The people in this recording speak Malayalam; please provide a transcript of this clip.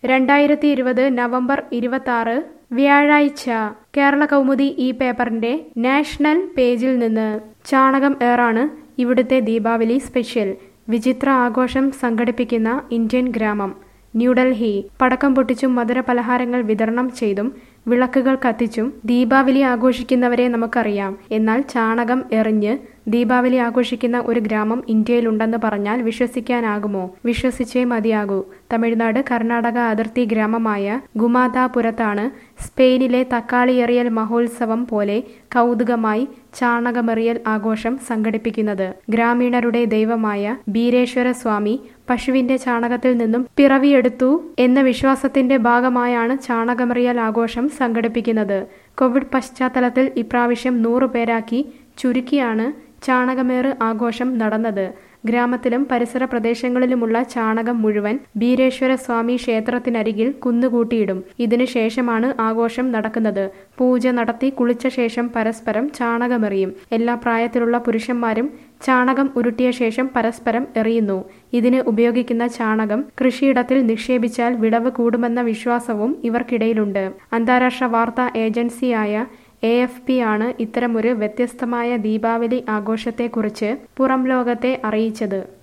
രണ്ടായിരത്തി ഇരുപത് നവംബർ ഇരുപത്തി ആറ് വ്യാഴാഴ്ച കേരള കൗമുദി ഈ പേപ്പറിന്റെ നാഷണൽ പേജിൽ നിന്ന് ചാണകം ഏറാണ് ഇവിടുത്തെ ദീപാവലി സ്പെഷ്യൽ വിചിത്ര ആഘോഷം സംഘടിപ്പിക്കുന്ന ഇന്ത്യൻ ഗ്രാമം ന്യൂഡൽഹി പടക്കം പൊട്ടിച്ചും മധുര പലഹാരങ്ങൾ വിതരണം ചെയ്തും വിളക്കുകൾ കത്തിച്ചും ദീപാവലി ആഘോഷിക്കുന്നവരെ നമുക്കറിയാം എന്നാൽ ചാണകം എറിഞ്ഞ് ദീപാവലി ആഘോഷിക്കുന്ന ഒരു ഗ്രാമം ഇന്ത്യയിലുണ്ടെന്ന് പറഞ്ഞാൽ വിശ്വസിക്കാനാകുമോ വിശ്വസിച്ചേ മതിയാകൂ തമിഴ്നാട് കർണാടക അതിർത്തി ഗ്രാമമായ ഗുമാതാപുരത്താണ് സ്പെയിനിലെ തക്കാളി എറിയൽ മഹോത്സവം പോലെ കൗതുകമായി ചാണകമെറിയൽ ആഘോഷം സംഘടിപ്പിക്കുന്നത് ഗ്രാമീണരുടെ ദൈവമായ ബീരേശ്വര സ്വാമി പശുവിന്റെ ചാണകത്തിൽ നിന്നും പിറവിയെടുത്തു എന്ന വിശ്വാസത്തിന്റെ ഭാഗമായാണ് ചാണകമെറിയൽ ആഘോഷം സംഘടിപ്പിക്കുന്നത് കോവിഡ് പശ്ചാത്തലത്തിൽ ഇപ്രാവശ്യം നൂറു പേരാക്കി ചുരുക്കിയാണ് ചാണകമേറ് ആഘോഷം നടന്നത് ഗ്രാമത്തിലും പരിസര പ്രദേശങ്ങളിലുമുള്ള ചാണകം മുഴുവൻ ബീരേശ്വര സ്വാമി ക്ഷേത്രത്തിനരികിൽ കുന്നുകൂട്ടിയിടും ഇതിനു ശേഷമാണ് ആഘോഷം നടക്കുന്നത് പൂജ നടത്തി കുളിച്ച ശേഷം പരസ്പരം ചാണകമെറിയും എല്ലാ പ്രായത്തിലുള്ള പുരുഷന്മാരും ചാണകം ഉരുട്ടിയ ശേഷം പരസ്പരം എറിയുന്നു ഇതിന് ഉപയോഗിക്കുന്ന ചാണകം കൃഷിയിടത്തിൽ നിക്ഷേപിച്ചാൽ വിളവ് കൂടുമെന്ന വിശ്വാസവും ഇവർക്കിടയിലുണ്ട് അന്താരാഷ്ട്ര വാർത്താ ഏജൻസിയായ എ എഫ് പി ആണ് ഇത്തരമൊരു വ്യത്യസ്തമായ ദീപാവലി ആഘോഷത്തെക്കുറിച്ച് പുറം ലോകത്തെ അറിയിച്ചത്